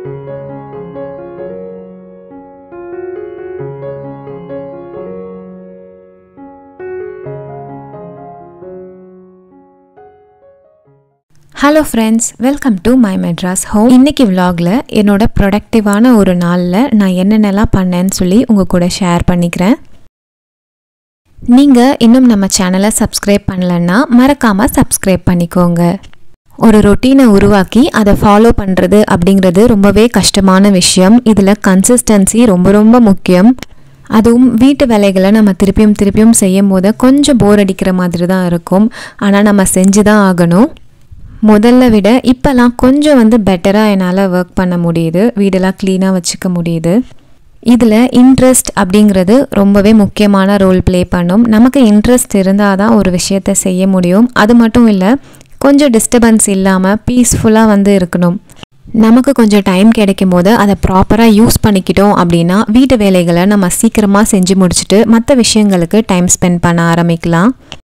hello friends welcome to my Madras home இன்னைக்கு vlogல என்னோட ப்ரொடக்டிவான ஒரு நாளில் நான் என்னென்னலாம் பண்ணேன்னு சொல்லி உங்கள் கூட ஷேர் பண்ணிக்கிறேன் நீங்கள் இன்னும் நம்ம சேனலை சப்ஸ்கிரைப் பண்ணலன்னா மறக்காமல் சப்ஸ்கிரைப் பண்ணிக்கோங்க ஒரு ரொட்டீனை உருவாக்கி அதை ஃபாலோ பண்ணுறது அப்படிங்கிறது ரொம்பவே கஷ்டமான விஷயம் இதில் கன்சிஸ்டன்சி ரொம்ப ரொம்ப முக்கியம் அதுவும் வீட்டு வேலைகளை நம்ம திருப்பியும் திருப்பியும் செய்யும் போது கொஞ்சம் போர் அடிக்கிற மாதிரி தான் இருக்கும் ஆனால் நம்ம செஞ்சு தான் ஆகணும் முதல்ல விட இப்போல்லாம் கொஞ்சம் வந்து பெட்டராக என்னால் ஒர்க் பண்ண முடியுது வீடெல்லாம் க்ளீனாக வச்சுக்க முடியுது இதில் இன்ட்ரெஸ்ட் அப்படிங்கிறது ரொம்பவே முக்கியமான ரோல் ப்ளே பண்ணும் நமக்கு இன்ட்ரெஸ்ட் இருந்தால் தான் ஒரு விஷயத்தை செய்ய முடியும் அது மட்டும் இல்லை கொஞ்சம் டிஸ்டர்பன்ஸ் இல்லாமல் பீஸ்ஃபுல்லாக வந்து இருக்கணும் நமக்கு கொஞ்சம் டைம் கிடைக்கும் போது அதை ப்ராப்பராக யூஸ் பண்ணிக்கிட்டோம் அப்படின்னா வீட்டு வேலைகளை நம்ம சீக்கிரமாக செஞ்சு முடிச்சுட்டு மற்ற விஷயங்களுக்கு டைம் ஸ்பெண்ட் பண்ண ஆரம்பிக்கலாம்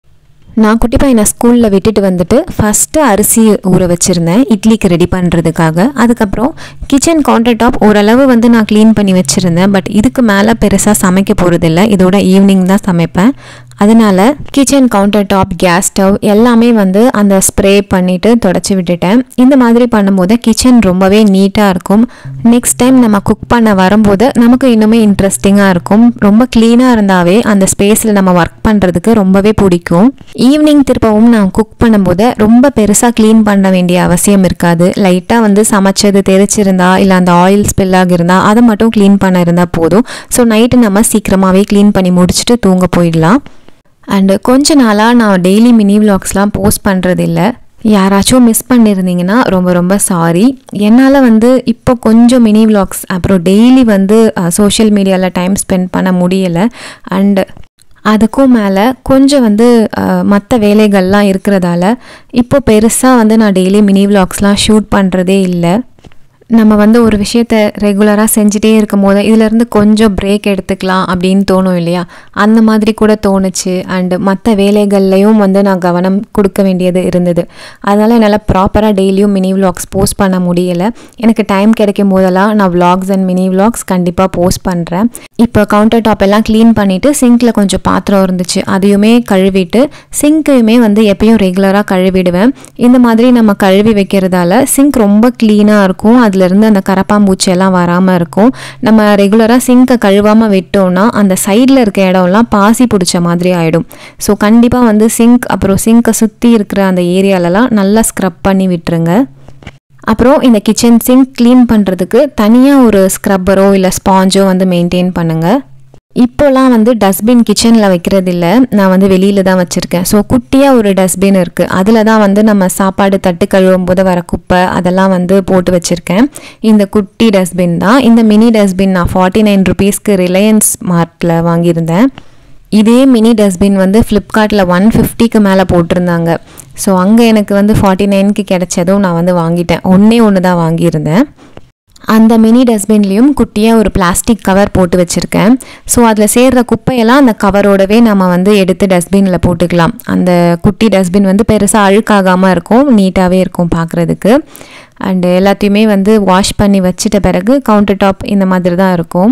நான் குட்டி பையனை ஸ்கூலில் விட்டுட்டு வந்துட்டு ஃபஸ்ட்டு அரிசி ஊற வச்சுருந்தேன் இட்லிக்கு ரெடி பண்ணுறதுக்காக அதுக்கப்புறம் கிச்சன் கவுண்டர் டாப் ஓரளவு வந்து நான் க்ளீன் பண்ணி வச்சுருந்தேன் பட் இதுக்கு மேலே பெருசாக சமைக்க போகிறதில்ல இதோட ஈவினிங் தான் சமைப்பேன் அதனால் kitchen counter top gas stove எல்லாமே வந்து அந்த ஸ்ப்ரே பண்ணிவிட்டு தொடச்சி விட்டுட்டேன் இந்த மாதிரி பண்ணும்போது கிச்சன் ரொம்பவே நீட்டாக இருக்கும் நெக்ஸ்ட் டைம் நம்ம குக் பண்ண வரும்போது நமக்கு இன்னுமே இன்ட்ரெஸ்டிங்காக இருக்கும் ரொம்ப க்ளீனாக இருந்தாவே அந்த ஸ்பேஸில் நம்ம ஒர்க் பண்ணுறதுக்கு ரொம்பவே பிடிக்கும் ஈவினிங் திருப்பவும் நான் குக் பண்ணும்போது ரொம்ப பெருசாக க்ளீன் பண்ண வேண்டிய அவசியம் இருக்காது லைட்டாக வந்து சமைச்சது தெரிச்சிருந்தா இல்லை அந்த ஆயில் ஸ்பில் ஆகியிருந்தா அதை மட்டும் க்ளீன் பண்ண இருந்தால் போதும் ஸோ நைட்டு நம்ம சீக்கிரமாகவே க்ளீன் பண்ணி முடிச்சுட்டு தூங்க போயிடலாம் அண்டு கொஞ்ச நாளாக நான் டெய்லி மினி விலாக்ஸ்லாம் போஸ்ட் பண்ணுறதில்ல யாராச்சும் மிஸ் பண்ணியிருந்தீங்கன்னா ரொம்ப ரொம்ப சாரி என்னால் வந்து இப்போ கொஞ்சம் மினி விலாக்ஸ் அப்புறம் டெய்லி வந்து சோஷியல் மீடியாவில் டைம் ஸ்பெண்ட் பண்ண முடியலை அண்டு அதுக்கும் மேலே கொஞ்சம் வந்து மற்ற வேலைகள்லாம் இருக்கிறதால இப்போ பெருசாக வந்து நான் டெய்லி மினி விலாக்ஸ்லாம் ஷூட் பண்ணுறதே இல்லை நம்ம வந்து ஒரு விஷயத்த ரெகுலராக செஞ்சுட்டே இருக்கும் போது இதுலேருந்து கொஞ்சம் பிரேக் எடுத்துக்கலாம் அப்படின்னு தோணும் இல்லையா அந்த மாதிரி கூட தோணுச்சு அண்டு மற்ற வேலைகள்லையும் வந்து நான் கவனம் கொடுக்க வேண்டியது இருந்தது அதனால் என்னால் ப்ராப்பராக டெய்லியும் மினி விலாக்ஸ் போஸ்ட் பண்ண முடியலை எனக்கு டைம் கிடைக்கும் போதெல்லாம் நான் விலாக்ஸ் அண்ட் மினி விலாக்ஸ் கண்டிப்பாக போஸ்ட் பண்ணுறேன் இப்போ கவுண்டர் டாப் எல்லாம் க்ளீன் பண்ணிவிட்டு சிங்க்கில் கொஞ்சம் பாத்திரம் இருந்துச்சு அதையுமே கழுவிட்டு சிங்க்கையுமே வந்து எப்பயும் ரெகுலராக கழுவிடுவேன் இந்த மாதிரி நம்ம கழுவி வைக்கிறதால சிங்க் ரொம்ப க்ளீனாக இருக்கும் அதுலேருந்து அந்த கரப்பாம்பூச்சி எல்லாம் வராமல் இருக்கும் நம்ம ரெகுலராக சிங்கை கழுவாமல் விட்டோம்னா அந்த சைடில் இருக்க இடம்லாம் பாசி பிடிச்ச மாதிரி ஆகிடும் ஸோ கண்டிப்பாக வந்து சிங்க் அப்புறம் சிங்கை சுற்றி இருக்கிற அந்த ஏரியாலலாம் நல்லா ஸ்க்ரப் பண்ணி விட்டுருங்க அப்புறம் இந்த கிச்சன் சிங்க் க்ளீன் பண்ணுறதுக்கு தனியாக ஒரு ஸ்க்ரப்பரோ இல்லை ஸ்பாஞ்சோ வந்து மெயின்டைன் பண்ணுங்கள் இப்போலாம் வந்து டஸ்ட்பின் கிச்சனில் வைக்கிறது இல்லை நான் வந்து வெளியில் தான் வச்சுருக்கேன் ஸோ குட்டியாக ஒரு டஸ்ட்பின் இருக்குது அதில் தான் வந்து நம்ம சாப்பாடு தட்டு கழுவும் போது வர குப்பை அதெல்லாம் வந்து போட்டு வச்சுருக்கேன் இந்த குட்டி டஸ்ட்பின் தான் இந்த மினி டஸ்ட்பின் நான் ஃபார்ட்டி நைன் ருபீஸ்க்கு ரிலையன்ஸ் மார்ட்டில் வாங்கியிருந்தேன் இதே மினி டஸ்ட்பின் வந்து ஃப்ளிப்கார்ட்டில் ஒன் ஃபிஃப்டிக்கு மேலே போட்டிருந்தாங்க ஸோ அங்கே எனக்கு வந்து ஃபார்ட்டி நைனுக்கு கிடைச்சதும் நான் வந்து வாங்கிட்டேன் ஒன்றே ஒன்று தான் வாங்கியிருந்தேன் அந்த மினி டஸ்ட்பின்லேயும் குட்டியாக ஒரு பிளாஸ்டிக் கவர் போட்டு வச்சுருக்கேன் ஸோ அதில் சேர்கிற குப்பையெல்லாம் அந்த கவரோடவே நம்ம வந்து எடுத்து டஸ்ட்பினில் போட்டுக்கலாம் அந்த குட்டி டஸ்ட்பின் வந்து பெருசாக அழுக்காகாமல் இருக்கும் நீட்டாகவே இருக்கும் பார்க்குறதுக்கு அண்டு எல்லாத்தையுமே வந்து வாஷ் பண்ணி வச்சிட்ட பிறகு கவுண்டர் டாப் இந்த மாதிரி தான் இருக்கும்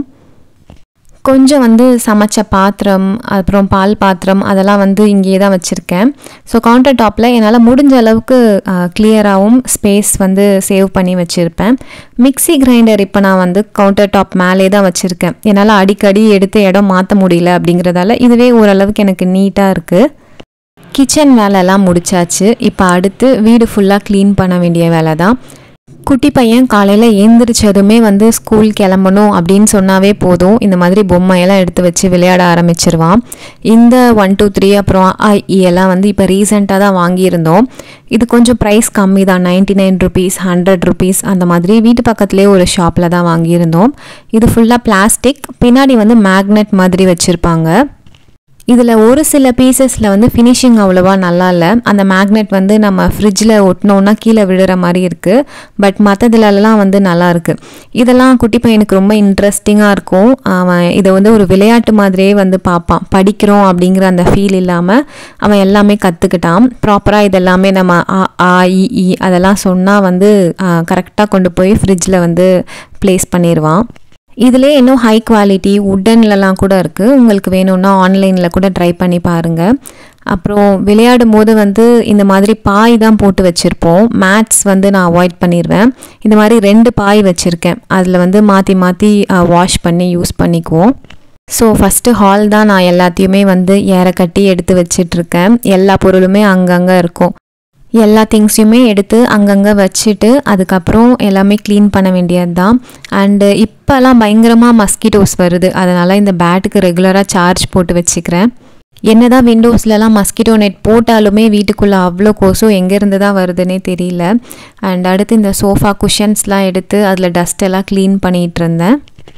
கொஞ்சம் வந்து சமைச்ச பாத்திரம் அப்புறம் பால் பாத்திரம் அதெல்லாம் வந்து இங்கேயே தான் வச்சுருக்கேன் ஸோ கவுண்டர் டாப்பில் என்னால் முடிஞ்ச அளவுக்கு கிளியராகவும் ஸ்பேஸ் வந்து சேவ் பண்ணி வச்சுருப்பேன் மிக்சி கிரைண்டர் இப்போ நான் வந்து கவுண்டர் டாப் மேலே தான் வச்சுருக்கேன் என்னால் அடிக்கடி எடுத்து இடம் மாற்ற முடியல அப்படிங்கிறதால இதுவே ஓரளவுக்கு எனக்கு நீட்டாக இருக்குது கிச்சன் வேலைலாம் முடிச்சாச்சு இப்போ அடுத்து வீடு ஃபுல்லாக க்ளீன் பண்ண வேண்டிய வேலை தான் குட்டி பையன் காலையில் ஏந்திரிச்சதுமே வந்து ஸ்கூல் கிளம்பணும் அப்படின்னு சொன்னாவே போதும் இந்த மாதிரி பொம்மையெல்லாம் எடுத்து வச்சு விளையாட ஆரம்பிச்சிருவான் இந்த ஒன் டூ த்ரீ அப்புறம் ஐ எல்லாம் வந்து இப்போ ரீசெண்டாக தான் வாங்கியிருந்தோம் இது கொஞ்சம் ப்ரைஸ் கம்மி தான் ninety nine rupees hundred rupees அந்த மாதிரி வீட்டு பக்கத்துலேயே ஒரு ஷாப்பில் தான் வாங்கியிருந்தோம் இது ஃபுல்லாக பிளாஸ்டிக் பின்னாடி வந்து மேக்னெட் மாதிரி வச்சுருப்பாங்க இதில் ஒரு சில பீசஸில் வந்து ஃபினிஷிங் அவ்வளோவா நல்லா இல்லை அந்த மேக்னெட் வந்து நம்ம ஃப்ரிட்ஜில் ஒட்டினோன்னா கீழே விழுற மாதிரி இருக்குது பட் மற்றதுலலாம் வந்து நல்லா இருக்குது இதெல்லாம் குட்டி பையனுக்கு ரொம்ப இன்ட்ரெஸ்டிங்காக இருக்கும் அவன் இதை வந்து ஒரு விளையாட்டு மாதிரியே வந்து பார்ப்பான் படிக்கிறோம் அப்படிங்கிற அந்த ஃபீல் இல்லாமல் அவன் எல்லாமே கற்றுக்கிட்டான் ப்ராப்பராக இதெல்லாமே நம்ம ஆ ஆ இ ஈ அதெல்லாம் சொன்னால் வந்து கரெக்டாக கொண்டு போய் ஃப்ரிட்ஜில் வந்து ப்ளேஸ் பண்ணிடுவான் இதிலே இன்னும் ஹை குவாலிட்டி உட்டன்லலாம் கூட இருக்குது உங்களுக்கு வேணும்னா ஆன்லைனில் கூட ட்ரை பண்ணி பாருங்கள் அப்புறம் விளையாடும் போது வந்து இந்த மாதிரி பாய் தான் போட்டு வச்சுருப்போம் மேட்ஸ் வந்து நான் அவாய்ட் பண்ணிடுவேன் இந்த மாதிரி ரெண்டு பாய் வச்சுருக்கேன் அதில் வந்து மாற்றி மாற்றி வாஷ் பண்ணி யூஸ் பண்ணிக்குவோம் ஸோ ஃபஸ்ட்டு ஹால் தான் நான் எல்லாத்தையுமே வந்து ஏற கட்டி எடுத்து வச்சிட்ருக்கேன் எல்லா பொருளுமே அங்கங்கே இருக்கும் எல்லா திங்ஸையுமே எடுத்து அங்கங்கே வச்சுட்டு அதுக்கப்புறம் எல்லாமே க்ளீன் பண்ண வேண்டியது தான் அண்டு இப்போல்லாம் பயங்கரமாக மஸ்கிட்டோஸ் வருது அதனால் இந்த பேட்டுக்கு ரெகுலராக சார்ஜ் போட்டு வச்சுக்கிறேன் என்னதான் விண்டோஸ்லலாம் மஸ்கிட்டோ நெட் போட்டாலுமே வீட்டுக்குள்ளே அவ்வளோ கொசு எங்கேருந்து தான் வருதுன்னே தெரியல அண்ட் அடுத்து இந்த சோஃபா குஷன்ஸ்லாம் எடுத்து அதில் டஸ்ட் எல்லாம் க்ளீன் பண்ணிகிட்டு இருந்தேன்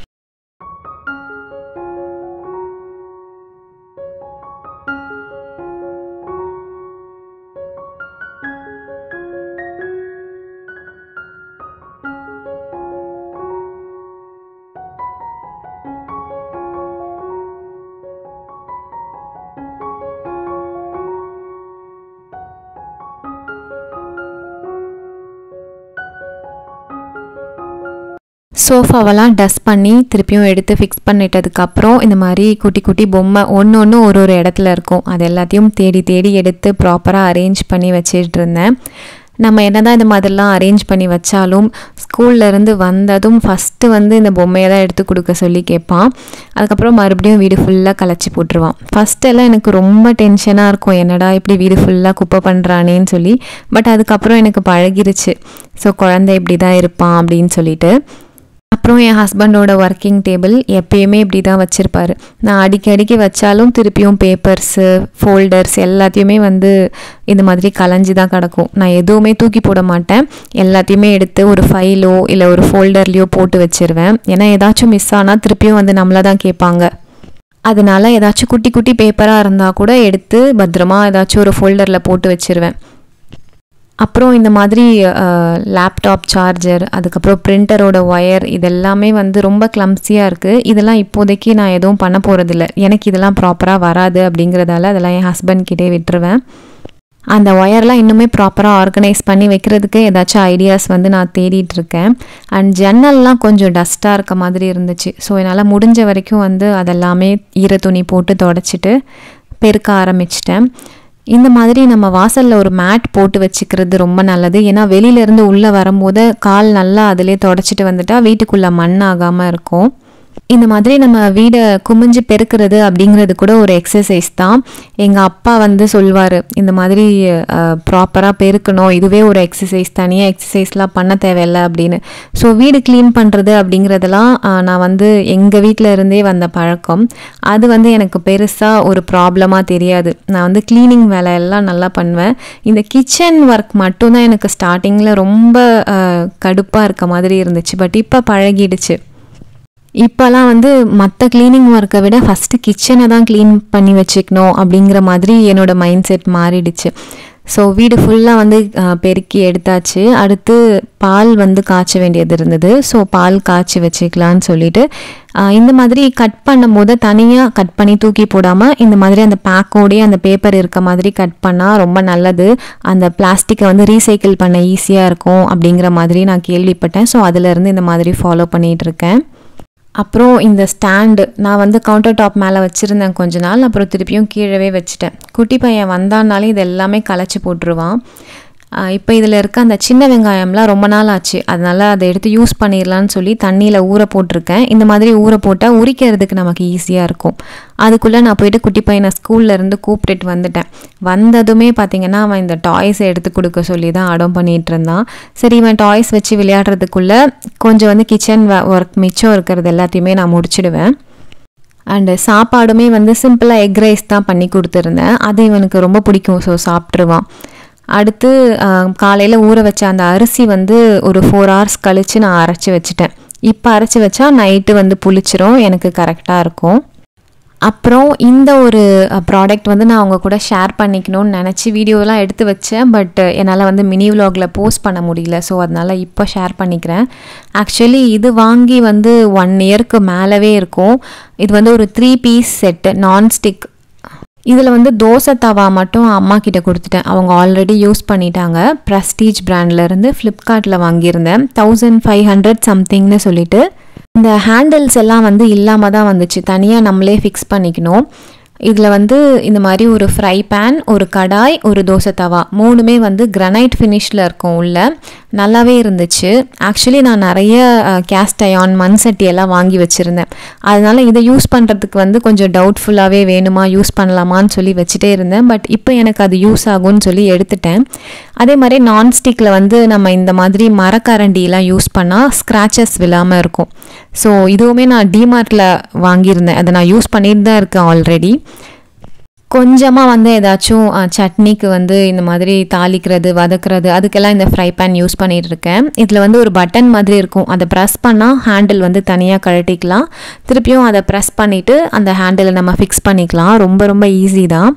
சோஃபாவெல்லாம் டஸ்ட் பண்ணி திருப்பியும் எடுத்து ஃபிக்ஸ் பண்ணிட்டதுக்கப்புறம் இந்த மாதிரி குட்டி குட்டி பொம்மை ஒன்று ஒன்று ஒரு ஒரு இடத்துல இருக்கும் அது எல்லாத்தையும் தேடி தேடி எடுத்து ப்ராப்பராக அரேஞ்ச் பண்ணி வச்சிட்டு இருந்தேன் நம்ம என்னதான் இந்த மாதிரிலாம் அரேஞ்ச் பண்ணி வச்சாலும் ஸ்கூல்ல இருந்து வந்ததும் ஃபஸ்ட்டு வந்து இந்த பொம்மையை தான் எடுத்து கொடுக்க சொல்லி கேட்பான் அதுக்கப்புறம் மறுபடியும் வீடு ஃபுல்லாக கலைச்சி போட்டுருவான் ஃபஸ்ட் எல்லாம் எனக்கு ரொம்ப டென்ஷனாக இருக்கும் என்னடா இப்படி வீடு ஃபுல்லாக குப்பை பண்ணுறானேன்னு சொல்லி பட் அதுக்கப்புறம் எனக்கு பழகிருச்சு ஸோ குழந்தை இப்படி தான் இருப்பான் அப்படின்னு சொல்லிட்டு அப்புறம் என் ஹஸ்பண்டோட ஒர்க்கிங் டேபிள் எப்பயுமே இப்படி தான் வச்சுருப்பாரு நான் அடிக்கடிக்கு வச்சாலும் திருப்பியும் பேப்பர்ஸு ஃபோல்டர்ஸ் எல்லாத்தையுமே வந்து இந்த மாதிரி கலைஞ்சி தான் கிடக்கும் நான் எதுவுமே தூக்கி போட மாட்டேன் எல்லாத்தையுமே எடுத்து ஒரு ஃபைலோ இல்லை ஒரு ஃபோல்டர்லேயோ போட்டு வச்சிருவேன் ஏன்னா ஏதாச்சும் மிஸ் ஆனால் திருப்பியும் வந்து நம்மளை தான் கேட்பாங்க அதனால ஏதாச்சும் குட்டி குட்டி பேப்பராக இருந்தால் கூட எடுத்து பத்திரமா ஏதாச்சும் ஒரு ஃபோல்டரில் போட்டு வச்சிருவேன் அப்புறம் இந்த மாதிரி லேப்டாப் சார்ஜர் அதுக்கப்புறம் பிரிண்டரோட ஒயர் இதெல்லாமே வந்து ரொம்ப கிளம்ஸியாக இருக்குது இதெல்லாம் இப்போதைக்கு நான் எதுவும் பண்ண போகிறதில்ல எனக்கு இதெல்லாம் ப்ராப்பராக வராது அப்படிங்கிறதால அதெல்லாம் என் ஹஸ்பண்ட் கிட்டே விட்டுருவேன் அந்த ஒயர்லாம் இன்னுமே ப்ராப்பராக ஆர்கனைஸ் பண்ணி வைக்கிறதுக்கு ஏதாச்சும் ஐடியாஸ் வந்து நான் தேடிட்டு இருக்கேன் அண்ட் ஜன்னல்லாம் கொஞ்சம் டஸ்ட்டாக இருக்க மாதிரி இருந்துச்சு ஸோ என்னால் முடிஞ்ச வரைக்கும் வந்து அதெல்லாமே ஈர துணி போட்டு தொடச்சிட்டு பெருக்க ஆரம்பிச்சிட்டேன் இந்த மாதிரி நம்ம வாசலில் ஒரு மேட் போட்டு வச்சுக்கிறது ரொம்ப நல்லது ஏன்னா வெளியிலேருந்து உள்ளே வரும்போது கால் நல்லா அதிலே தொடச்சிட்டு வந்துட்டா வீட்டுக்குள்ளே மண் ஆகாமல் இருக்கும் இந்த மாதிரி நம்ம வீடை குமிஞ்சு பெருக்கிறது அப்படிங்கிறது கூட ஒரு எக்ஸசைஸ் தான் எங்கள் அப்பா வந்து சொல்வார் இந்த மாதிரி ப்ராப்பராக பெருக்கணும் இதுவே ஒரு எக்ஸசைஸ் தனியாக எக்ஸசைஸ்லாம் பண்ண தேவையில்லை அப்படின்னு ஸோ வீடு க்ளீன் பண்ணுறது அப்படிங்கிறதெல்லாம் நான் வந்து எங்கள் வீட்டில் இருந்தே வந்த பழக்கம் அது வந்து எனக்கு பெருசாக ஒரு ப்ராப்ளமாக தெரியாது நான் வந்து க்ளீனிங் வேலையெல்லாம் நல்லா பண்ணுவேன் இந்த கிச்சன் ஒர்க் மட்டும்தான் எனக்கு ஸ்டார்டிங்கில் ரொம்ப கடுப்பாக இருக்க மாதிரி இருந்துச்சு பட் இப்போ பழகிடுச்சு இப்போல்லாம் வந்து மற்ற க்ளீனிங் ஒர்க்கை விட ஃபஸ்ட்டு கிச்சனை தான் க்ளீன் பண்ணி வச்சுக்கணும் அப்படிங்கிற மாதிரி என்னோடய மைண்ட் செட் மாறிடுச்சு ஸோ வீடு ஃபுல்லாக வந்து பெருக்கி எடுத்தாச்சு அடுத்து பால் வந்து காய்ச்ச வேண்டியது இருந்தது ஸோ பால் காய்ச்சி வச்சுக்கலான்னு சொல்லிட்டு இந்த மாதிரி கட் பண்ணும் போது தனியாக கட் பண்ணி தூக்கி போடாமல் இந்த மாதிரி அந்த பேக்கோடயே அந்த பேப்பர் இருக்க மாதிரி கட் பண்ணால் ரொம்ப நல்லது அந்த பிளாஸ்டிக்கை வந்து ரீசைக்கிள் பண்ண ஈஸியாக இருக்கும் அப்படிங்கிற மாதிரி நான் கேள்விப்பட்டேன் ஸோ அதிலேருந்து இந்த மாதிரி ஃபாலோ பண்ணிகிட்டு இருக்கேன் அப்புறம் இந்த ஸ்டாண்டு நான் வந்து கவுண்டர் டாப் மேலே வச்சுருந்தேன் கொஞ்ச நாள் அப்புறம் திருப்பியும் கீழவே வச்சுட்டேன் குட்டி பையன் வந்தானாலே இது எல்லாமே கலைச்சி போட்டுருவான் இப்போ இதில் இருக்க அந்த சின்ன வெங்காயம்லாம் ரொம்ப நாள் ஆச்சு அதனால் அதை எடுத்து யூஸ் பண்ணிடலான்னு சொல்லி தண்ணியில் ஊற போட்டிருக்கேன் இந்த மாதிரி ஊற போட்டால் உரிக்கிறதுக்கு நமக்கு ஈஸியாக இருக்கும் அதுக்குள்ளே நான் போயிட்டு குட்டி பையனை ஸ்கூல்லேருந்து கூப்பிட்டுட்டு வந்துட்டேன் வந்ததுமே பார்த்தீங்கன்னா அவன் இந்த டாய்ஸை எடுத்து கொடுக்க சொல்லி தான் அடம் பண்ணிகிட்டு இருந்தான் சரி இவன் டாய்ஸ் வச்சு விளையாடுறதுக்குள்ளே கொஞ்சம் வந்து கிச்சன் ஒர்க் மிச்சம் இருக்கிறது எல்லாத்தையுமே நான் முடிச்சிடுவேன் அண்டு சாப்பாடுமே வந்து சிம்பிளாக எக் ரைஸ் தான் பண்ணி கொடுத்துருந்தேன் அது இவனுக்கு ரொம்ப பிடிக்கும் ஸோ சாப்பிட்ருவான் அடுத்து காலையில் ஊற வச்ச அந்த அரிசி வந்து ஒரு ஃபோர் ஹவர்ஸ் கழித்து நான் அரைச்சி வச்சுட்டேன் இப்போ அரைச்சி வச்சா நைட்டு வந்து புளிச்சிரும் எனக்கு கரெக்டாக இருக்கும் அப்புறம் இந்த ஒரு ப்ராடக்ட் வந்து நான் அவங்க கூட ஷேர் பண்ணிக்கணும்னு நினச்சி வீடியோலாம் எடுத்து வச்சேன் பட் என்னால் வந்து மினி vlogல போஸ்ட் பண்ண முடியல ஸோ அதனால் இப்போ ஷேர் பண்ணிக்கிறேன் ஆக்சுவலி இது வாங்கி வந்து ஒன் இயர்க்கு மேலவே இருக்கும் இது வந்து ஒரு த்ரீ பீஸ் செட்டு நான்ஸ்டிக் இதில் வந்து தோசை தவா மட்டும் அம்மா கிட்ட கொடுத்துட்டேன் அவங்க ஆல்ரெடி யூஸ் பண்ணிட்டாங்க ப்ரஸ்டீஜ் இருந்து ஃப்ளிப்கார்ட்டில் வாங்கியிருந்தேன் தௌசண்ட் ஃபைவ் ஹண்ட்ரட் சம்திங்னு சொல்லிட்டு இந்த ஹேண்டில்ஸ் எல்லாம் வந்து இல்லாமல் தான் வந்துச்சு தனியாக நம்மளே ஃபிக்ஸ் பண்ணிக்கணும் இதில் வந்து இந்த மாதிரி ஒரு ஃப்ரை பேன் ஒரு கடாய் ஒரு தோசை தவா மூணுமே வந்து கிரனைட் ஃபினிஷில் இருக்கும் உள்ள நல்லாவே இருந்துச்சு ஆக்சுவலி நான் நிறைய கேஸ்ட் அயான் மண் சட்டி எல்லாம் வாங்கி வச்சுருந்தேன் அதனால் இதை யூஸ் பண்ணுறதுக்கு வந்து கொஞ்சம் டவுட்ஃபுல்லாகவே வேணுமா யூஸ் பண்ணலாமான்னு சொல்லி வச்சுட்டே இருந்தேன் பட் இப்போ எனக்கு அது யூஸ் ஆகும்னு சொல்லி எடுத்துட்டேன் அதே மாதிரி நான்ஸ்டிக்கில் வந்து நம்ம இந்த மாதிரி மரக்கரண்டிலாம் யூஸ் பண்ணால் ஸ்க்ராச்சஸ் விழாமல் இருக்கும் ஸோ இதுவுமே நான் டிமார்ட்டில் வாங்கியிருந்தேன் அதை நான் யூஸ் பண்ணிட்டு தான் இருக்கேன் ஆல்ரெடி கொஞ்சமாக வந்து ஏதாச்சும் அஹ், சட்னிக்கு வந்து இந்த மாதிரி தாளிக்கிறது வதக்குறது அதுக்கெல்லாம் இந்த ஃப்ரை பேன் யூஸ் பண்ணிட்டு இருக்கேன் இதில் வந்து ஒரு பட்டன் மாதிரி இருக்கும் அதை ப்ரெஸ் பண்ணால் ஹேண்டில் வந்து தனியாக கழட்டிக்கலாம் திருப்பியும் அதை ப்ரெஸ் பண்ணிவிட்டு அந்த ஹேண்டிலை நம்ம ஃபிக்ஸ் பண்ணிக்கலாம் ரொம்ப ரொம்ப ஈஸி தான்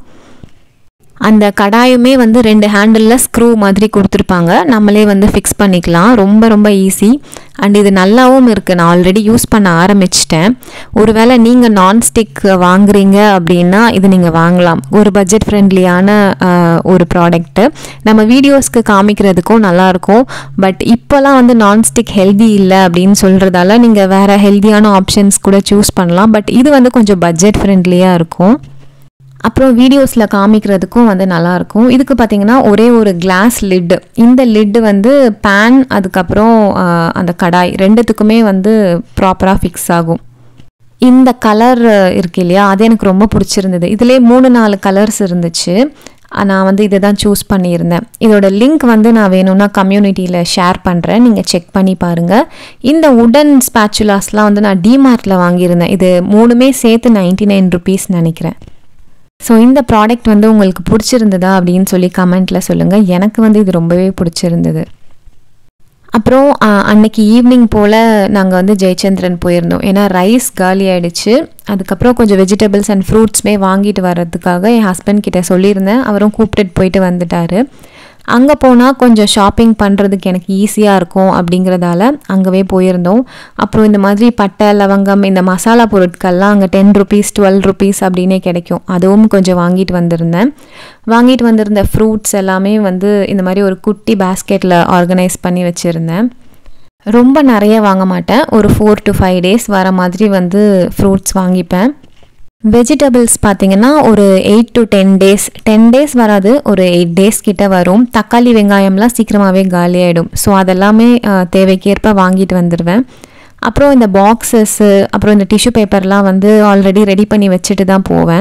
அந்த கடாயுமே வந்து ரெண்டு ஹேண்டிலில் ஸ்க்ரூ மாதிரி கொடுத்துருப்பாங்க நம்மளே வந்து ஃபிக்ஸ் பண்ணிக்கலாம் ரொம்ப ரொம்ப ஈஸி அண்ட் இது நல்லாவும் இருக்குது நான் ஆல்ரெடி யூஸ் பண்ண ஆரம்பிச்சிட்டேன் ஒருவேளை நீங்கள் நான்ஸ்டிக் வாங்குறீங்க அப்படின்னா இது நீங்கள் வாங்கலாம் ஒரு பட்ஜெட் ஃப்ரெண்ட்லியான ஒரு ப்ராடக்ட்டு நம்ம வீடியோஸ்க்கு காமிக்கிறதுக்கும் நல்லாயிருக்கும் பட் இப்போலாம் வந்து நான்ஸ்டிக் ஹெல்தி இல்லை அப்படின்னு சொல்கிறதால நீங்கள் வேறு ஹெல்தியான ஆப்ஷன்ஸ் கூட சூஸ் பண்ணலாம் பட் இது வந்து கொஞ்சம் பட்ஜெட் ஃப்ரெண்ட்லியாக இருக்கும் அப்புறம் வீடியோஸில் காமிக்கிறதுக்கும் வந்து நல்லாயிருக்கும் இதுக்கு பார்த்தீங்கன்னா ஒரே ஒரு கிளாஸ் லிட்டு இந்த லிட்டு வந்து பேன் அதுக்கப்புறம் ஆஹ், அந்த கடாய் ரெண்டுத்துக்குமே வந்து ப்ராப்பராக ஃபிக்ஸ் ஆகும் இந்த கலர் இருக்கு இல்லையா அது எனக்கு ரொம்ப பிடிச்சிருந்தது இதுலேயே மூணு நாலு கலர்ஸ் இருந்துச்சு ஆஹ், நான் வந்து இதை தான் சூஸ் பண்ணியிருந்தேன் இதோட லிங்க் வந்து நான் வேணும்னா கம்யூனிட்டியில் ஷேர் பண்ணுறேன் நீங்கள் செக் பண்ணி பாருங்கள் இந்த உடன் ஸ்பேச்சுலாஸ்லாம் வந்து நான் டிமார்ட்டில் வாங்கியிருந்தேன் இது மூணுமே சேர்த்து நைன்டி நைன் ருபீஸ் நினைக்கிறேன் ஸோ இந்த ப்ராடக்ட் வந்து உங்களுக்கு பிடிச்சிருந்ததா அப்படின்னு சொல்லி கமெண்ட்டில் சொல்லுங்கள் எனக்கு வந்து இது ரொம்பவே பிடிச்சிருந்தது அப்புறம் ஆ, அன்னைக்கு ஈவினிங் போல் நாங்கள் வந்து ஜெயச்சந்திரன் போயிருந்தோம் ஏன்னா ரைஸ் காலி ஆயிடுச்சு அதுக்கப்புறம் கொஞ்சம் வெஜிடபிள்ஸ் அண்ட் ஃப்ரூட்ஸ்மே வாங்கிட்டு வர்றதுக்காக என் ஹஸ்பண்ட் கிட்ட சொல்லியிருந்தேன் அவரும் கூப்பிட்டுட்டு போயிட்டு வந்துட்டாரு அங்கே போனால் கொஞ்சம் ஷாப்பிங் பண்ணுறதுக்கு எனக்கு ஈஸியாக இருக்கும் அப்படிங்கிறதால அங்கவே போயிருந்தோம் அப்புறம் இந்த மாதிரி பட்டை லவங்கம் இந்த மசாலா பொருட்கள்லாம் அங்கே டென் ருபீஸ் டுவெல் ருபீஸ் அப்படின்னே கிடைக்கும் அதுவும் கொஞ்சம் வாங்கிட்டு வந்திருந்தேன் வாங்கிட்டு வந்திருந்த ஃப்ரூட்ஸ் எல்லாமே வந்து இந்த மாதிரி ஒரு குட்டி பேஸ்கெட்டில் ஆர்கனைஸ் பண்ணி வச்சுருந்தேன் ரொம்ப நிறைய வாங்க மாட்டேன் ஒரு ஃபோர் டு ஃபைவ் டேஸ் வர மாதிரி வந்து ஃப்ரூட்ஸ் வாங்கிப்பேன் வெஜிடபிள்ஸ் பார்த்தீங்கன்னா ஒரு eight to ten days ten days வராது ஒரு எயிட் டேஸ் கிட்ட வரும் தக்காளி வெங்காயம்லாம் சீக்கிரமாகவே காலியாயிடும் ஸோ அதெல்லாமே அஹ், தேவைக்கேற்ப வாங்கிட்டு வந்துடுவேன் அப்புறம் இந்த பாக்ஸஸ்ஸு அப்புறம் இந்த டிஷ்யூ பேப்பர்லாம் வந்து ஆல்ரெடி ரெடி பண்ணி வச்சுட்டு தான் போவேன்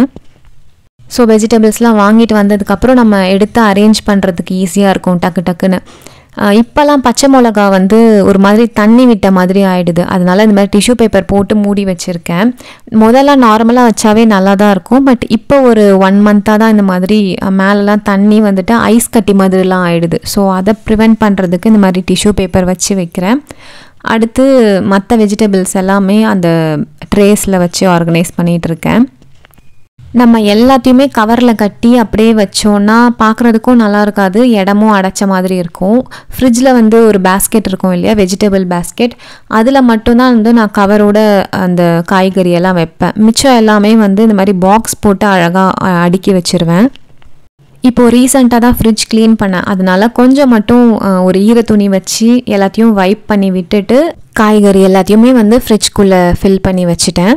ஸோ வெஜிடபிள்ஸ்லாம் வாங்கிட்டு வந்ததுக்கப்புறம் நம்ம எடுத்து அரேஞ்ச் பண்ணுறதுக்கு ஈஸியாக இருக்கும் டக்கு டக்குன்னு ஆஹ் இப்போல்லாம் பச்சை மிளகா வந்து ஒரு மாதிரி தண்ணி விட்ட மாதிரி ஆயிடுது அதனால இந்த மாதிரி டிஷ்யூ பேப்பர் போட்டு மூடி வச்சுருக்கேன் முதல்ல நார்மலாக வச்சாவே நல்லா தான் இருக்கும் பட் இப்போ ஒரு ஒன் மந்த்தாக தான் இந்த மாதிரி அஹ், மேலெலாம் தண்ணி வந்துட்டு ஐஸ் கட்டி மாதிரிலாம் ஆயிடுது ஸோ அதை ப்ரிவெண்ட் பண்ணுறதுக்கு இந்த மாதிரி டிஷ்யூ பேப்பர் வச்சு வைக்கிறேன் அடுத்து மற்ற வெஜிடபிள்ஸ் எல்லாமே அந்த ட்ரேஸில் வச்சு ஆர்கனைஸ் பண்ணிகிட்டு இருக்கேன் நம்ம எல்லாத்தையுமே கவரில் கட்டி அப்படியே வச்சோன்னா பார்க்குறதுக்கும் நல்லா இருக்காது இடமும் அடைச்ச மாதிரி இருக்கும் ஃப்ரிட்ஜில் வந்து ஒரு பேஸ்கெட் இருக்கும் இல்லையா வெஜிடபிள் பேஸ்கெட் அதில் மட்டும்தான் வந்து நான் கவரோட அந்த காய்கறி எல்லாம் வைப்பேன் மிச்சம் எல்லாமே வந்து இந்த மாதிரி பாக்ஸ் போட்டு அழகாக அடுக்கி வச்சிருவேன் இப்போது ரீசெண்டாக தான் ஃப்ரிட்ஜ் க்ளீன் பண்ணேன் அதனால கொஞ்சம் மட்டும் அஹ், ஒரு ஈர துணி வச்சு எல்லாத்தையும் வைப் பண்ணி விட்டுட்டு காய்கறி எல்லாத்தையுமே வந்து ஃப்ரிட்ஜ்குள்ளே ஃபில் பண்ணி வச்சுட்டேன்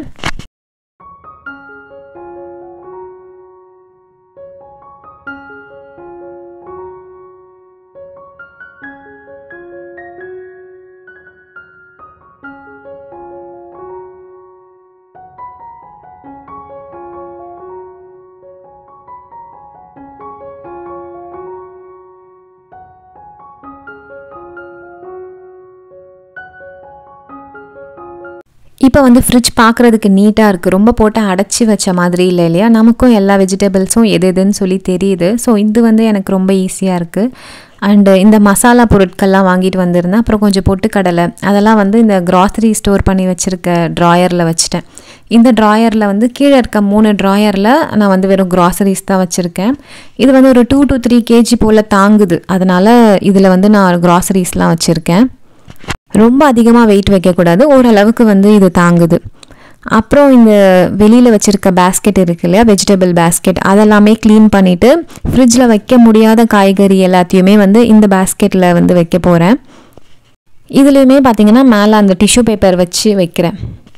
இப்போ வந்து ஃப்ரிட்ஜ் பார்க்குறதுக்கு நீட்டாக இருக்குது ரொம்ப போட்டு அடைச்சி வச்ச மாதிரி இல்லை இல்லையா நமக்கும் எல்லா வெஜிடபிள்ஸும் எது எதுன்னு சொல்லி தெரியுது ஸோ இது வந்து எனக்கு ரொம்ப ஈஸியாக இருக்குது அண்டு இந்த மசாலா பொருட்கள்லாம் வாங்கிட்டு வந்திருந்தேன் அப்புறம் கொஞ்சம் பொட்டுக்கடலை அதெல்லாம் வந்து இந்த கிராசரி ஸ்டோர் பண்ணி வச்சுருக்க ட்ராயரில் வச்சுட்டேன் இந்த ட்ராயரில் வந்து கீழே இருக்க மூணு ட்ராயரில் நான் வந்து வெறும் க்ராசரிஸ் தான் வச்சுருக்கேன் இது வந்து ஒரு டூ டு த்ரீ கேஜி போல் தாங்குது அதனால் இதில் வந்து நான் க்ராசரிஸ்லாம் வச்சுருக்கேன் ரொம்ப அதிகமாக வெயிட் வைக்கக்கூடாது ஓரளவுக்கு வந்து இது தாங்குது அப்புறம் இந்த வெளியில் வச்சுருக்க பேஸ்கெட் இருக்கு இல்லையா வெஜிடபிள் பேஸ்கெட் அதெல்லாமே க்ளீன் பண்ணிவிட்டு ஃப்ரிட்ஜில் வைக்க முடியாத காய்கறி எல்லாத்தையுமே வந்து இந்த பேஸ்கெட்டில் வந்து வைக்க போகிறேன் இதுலேயுமே பார்த்தீங்கன்னா மேலே அந்த டிஷ்யூ பேப்பர் வச்சு வைக்கிறேன்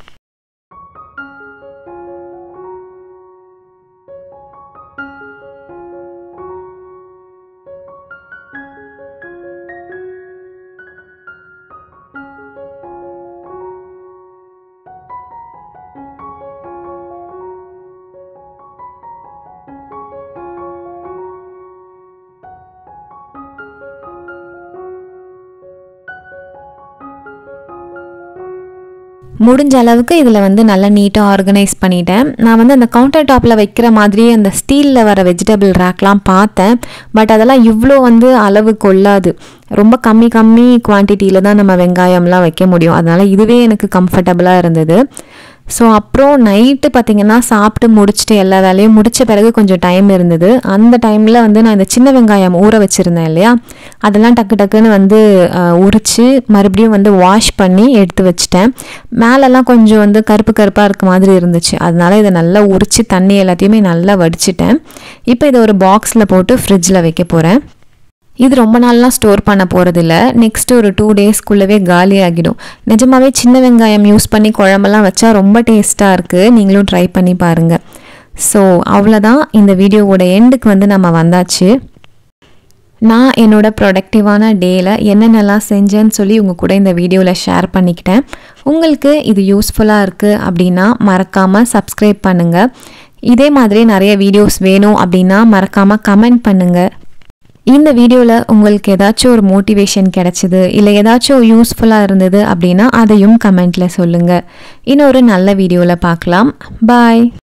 முடிஞ்ச அளவுக்கு இதில் வந்து நல்லா நீட்டாக ஆர்கனைஸ் பண்ணிட்டேன் நான் வந்து அந்த கவுண்டர் டாப்பில் வைக்கிற மாதிரி அந்த ஸ்டீலில் வர வெஜிடபிள் ரேக்லாம் பார்த்தேன் பட் அதெல்லாம் இவ்வளோ வந்து அளவு கொள்ளாது ரொம்ப கம்மி கம்மி குவான்டிட்டியில் தான் நம்ம வெங்காயம்லாம் வைக்க முடியும் அதனால் இதுவே எனக்கு கம்ஃபர்டபுளாக இருந்தது ஸோ அப்புறம் நைட்டு பார்த்திங்கன்னா சாப்பிட்டு முடிச்சுட்டு எல்லா வேலையும் முடித்த பிறகு கொஞ்சம் டைம் இருந்தது அந்த டைமில் வந்து நான் இந்த சின்ன வெங்காயம் ஊற வச்சுருந்தேன் இல்லையா அதெல்லாம் டக்கு டக்குன்னு வந்து உரித்து மறுபடியும் வந்து வாஷ் பண்ணி எடுத்து வச்சுட்டேன் மேலெல்லாம் கொஞ்சம் வந்து கருப்பு கருப்பாக இருக்க மாதிரி இருந்துச்சு அதனால இதை நல்லா உரித்து தண்ணி எல்லாத்தையுமே நல்லா வடிச்சிட்டேன் இப்போ இதை ஒரு பாக்ஸில் போட்டு ஃப்ரிட்ஜில் வைக்க போகிறேன் இது ரொம்ப நாள்லாம் ஸ்டோர் பண்ண போகிறதில்ல நெக்ஸ்ட் ஒரு டூ டேஸ்க்குள்ளவே காலி ஆகிடும் நிஜமாவே சின்ன வெங்காயம் யூஸ் பண்ணி குழம்பெல்லாம் வச்சா ரொம்ப டேஸ்ட்டாக இருக்குது நீங்களும் ட்ரை பண்ணி பாருங்கள் ஸோ அவ்வளோதான் இந்த வீடியோவோட எண்டுக்கு வந்து நம்ம வந்தாச்சு நான் என்னோட ப்ரொடக்டிவான டேயில் என்னென்னலாம் செஞ்சேன்னு சொல்லி உங்கள் கூட இந்த வீடியோவில் ஷேர் பண்ணிக்கிட்டேன் உங்களுக்கு இது யூஸ்ஃபுல்லாக இருக்குது அப்படின்னா மறக்காமல் சப்ஸ்கிரைப் பண்ணுங்கள் இதே மாதிரி நிறைய வீடியோஸ் வேணும் அப்படின்னா மறக்காமல் கமெண்ட் பண்ணுங்கள் இந்த வீடியோவில் உங்களுக்கு ஏதாச்சும் ஒரு மோட்டிவேஷன் கிடைச்சிது இல்லை ஏதாச்சும் யூஸ்ஃபுல்லாக இருந்தது அப்படின்னா அதையும் கமெண்ட்டில் சொல்லுங்கள் இன்னொரு நல்ல வீடியோவில் பார்க்கலாம் பாய்